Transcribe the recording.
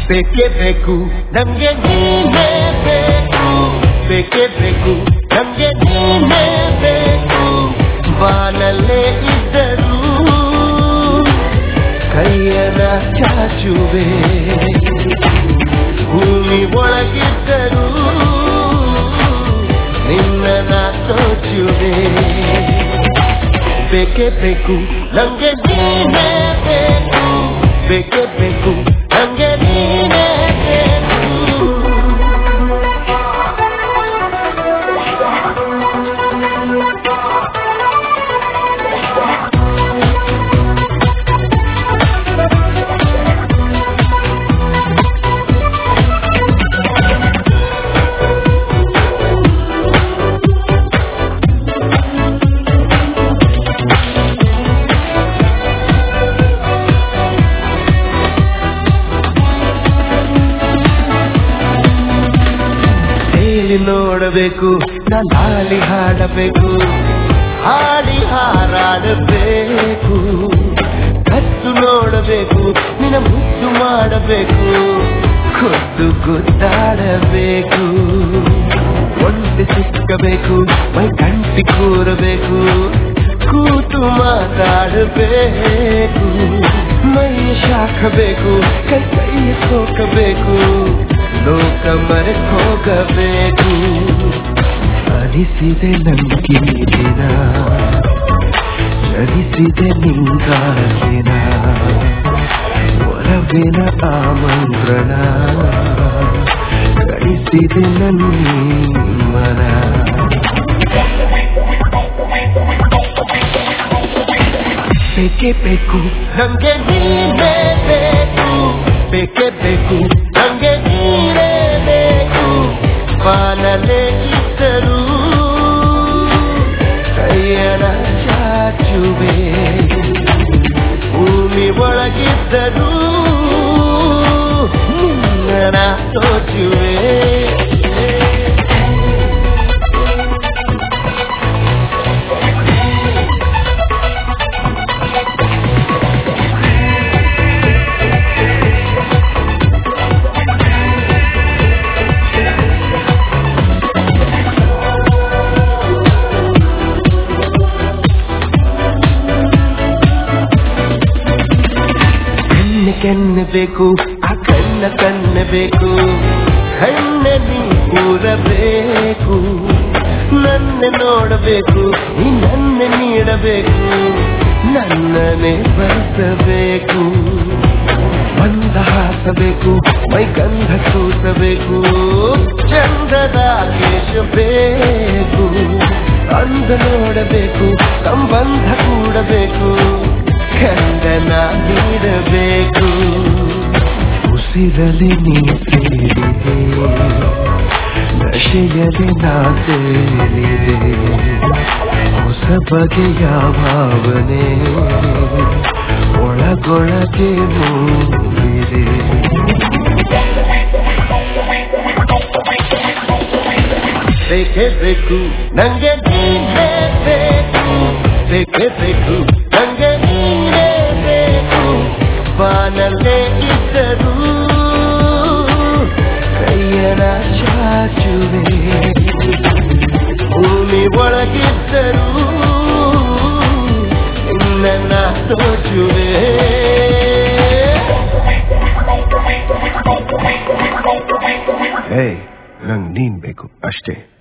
ಬೇಕೇ ಬೇಕು ನಮ್ಗೆ ನೀನೇ ಬೇಕು ಬೇಕೇ ಬೇಕು ನಮ್ಗೆ ನೀನೇ ಬೇಕು ಬಾನಲ್ಲೇ ಇದ್ದರು ಕೈಯನ ಚಾಚುವೆ ಭೂಮಿ ಒಳಗಿದ್ದರು ನಿನ್ನ ತೋಚುವೆ ಬೇಕೇ ಬೇಕು ನಮ್ಗೆ ನೀನೇ ಬೇಕು ಬೇಕೇ ಬೇಕು ನಮ್ಗೆ ನೀನೇ ಬೇಕು ತೇಲಿ ನೋಡಬೇಕು ಲಾಲಿ ಹಾಡಬೇಕು ಹಾಡಿ ಹಾರಾಡಬೇಕು ಕತ್ತು ನೋಡಬೇಕು ನಿನ್ನ ಮುದ್ದು ಮಾಡಬೇಕು ಖುದ್ದು ಗುದ್ದಾಡಬೇಕು ಒಂಟಿ ಸಿಕ್ಕಬೇಕು ಮೈ ಕಂಟಿ ಕೂರಬೇಕು ಕೂತು ಮಾತಾಡಬೇಕು ಮೈ ಶಾಖಬೇಕು ಕೈ ಕೈ ಸೋಕಬೇಕು ಲೋಕ ಮರೆತು ಹೋಗಬೇಕು ಅನಿಸಿದೆ ನಮ್ಗೆ ದಿನ ಚಲಿಸಿದೆ ನಿಂಗಾಗಿನ ಒಲವಿನ ಆಮಂತ್ರಣ ಕಳಿಸಿದೆ ನನ್ನೀಮನ ಬೇಕೇ ಬೇಕು ನಮ್ಗೆ ನೀನೇ ಬೇಕು ಬೇಕೇ ಬೇಕು ನಮ್ಗೆ ನೀನೇ ಬೇಕು ಬಾನಲೆ ಇದ್ದರು ಕೈಯನ ಚಾಚುವೆ ಭೂಮಿ ಒಳಗಿದ್ದರು ನಿನ್ನ ತೋಚುವೆ ಕೆನ್ನೆ ಕೆನ್ನೆ ಬೇಕು ಆ ಕಣ್ಣ ಕಣ್ಣ ಬೇಕು ಕಣ್ಣಲ್ಲಿ ಕೂರಬೇಕು ನನ್ನ ನೋಡಬೇಕು ನೀ ನನ್ನ ನೀಡಬೇಕು ನನ್ನನ್ನೇ ಬರೆಸಬೇಕು ಬಂದ ಹಾಸಬೇಕು ಮೈ ಗಂಧ ಸೂಸಬೇಕು ಚಂದದ ಕೇಶ ಬೇಕು ಅಂದ ನೋಡಬೇಕು ಸಂಬಂಧ ಕೂಡಬೇಕು ಖಂಡನ ನೀಡಬೇಕು ಉಸಿರಲಿ ನೀ ಸೇರಿದೆ ನಶೆಯಲಿ ನಾ ಸೇರಿದೆ ಹೊಸ ಬಗೆಯ ಭಾವನೆ ಒಳಗೊಳಗೆ ಮೂಡಿದೆ ಬೇಕೇ ಬೇಕು ನಂಗೆ ನೀನೇ ಬೇಕು ಬೇಕೇ ಬೇಕು ನಂಗೆ ನೀನೇ ಬೇಕು ಬಾನಲ್ಲೇ ಇದ್ದರು ಕೈಯನ ಚಾಚುವೆ ಭೂಮಿ ಒಳಗಿದ್ದರು ನಿನ್ನ ತೋಚುವೆ ಏಯ್ ನಂಗ್ ನೀನ್ ಬೇಕು ಅಷ್ಟೇ